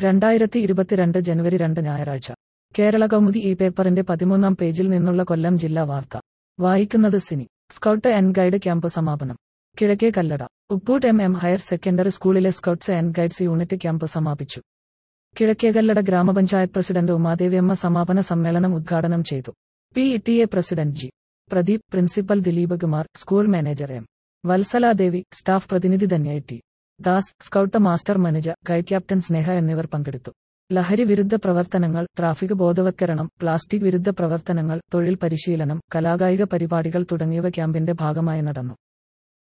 രണ്ടായിരത്തി ഇരുപത്തിരണ്ട് ജനുവരി രണ്ട് ഞായറാഴ്ച കേരള കൗമുദി ഈ പേപ്പറിന്റെ പതിമൂന്നാം പേജിൽ നിന്നുള്ള കൊല്ലം ജില്ലാ വാർത്ത വായിക്കുന്നത് Sini scout and guide camp സമാപനം Kizhakke Kallada Upoottu M M higher secondary സ്കൂളിലെ scouts and guides unit camp സമാപിച്ചു കിഴക്കേകല്ലട ഗ്രാമപഞ്ചായത്ത് പ്രസിഡന്റ് ഉമാദേവിയമ്മ സമാപന സമ്മേളനം ഉദ്ഘാടനം ചെയ്തു P T A president G Pradeep principal Dileep Kumar school manager M Vatsaladevi staff പ്രതിനിധി Dhanya T Das scout master Manuja guide captain Sneha എന്നിവർ പങ്കെടുത്തു ലഹരി വിരുദ്ധ പ്രവർത്തനങ്ങൾ ട്രാഫിക് ബോധവത്കരണം പ്ലാസ്റ്റിക് വിരുദ്ധ പ്രവർത്തനങ്ങൾ തൊഴിൽ പരിശീലനം കലാകായിക പരിപാടികൾ തുടങ്ങിയവ ക്യാമ്പിന്റെ ഭാഗമായി നടന്നു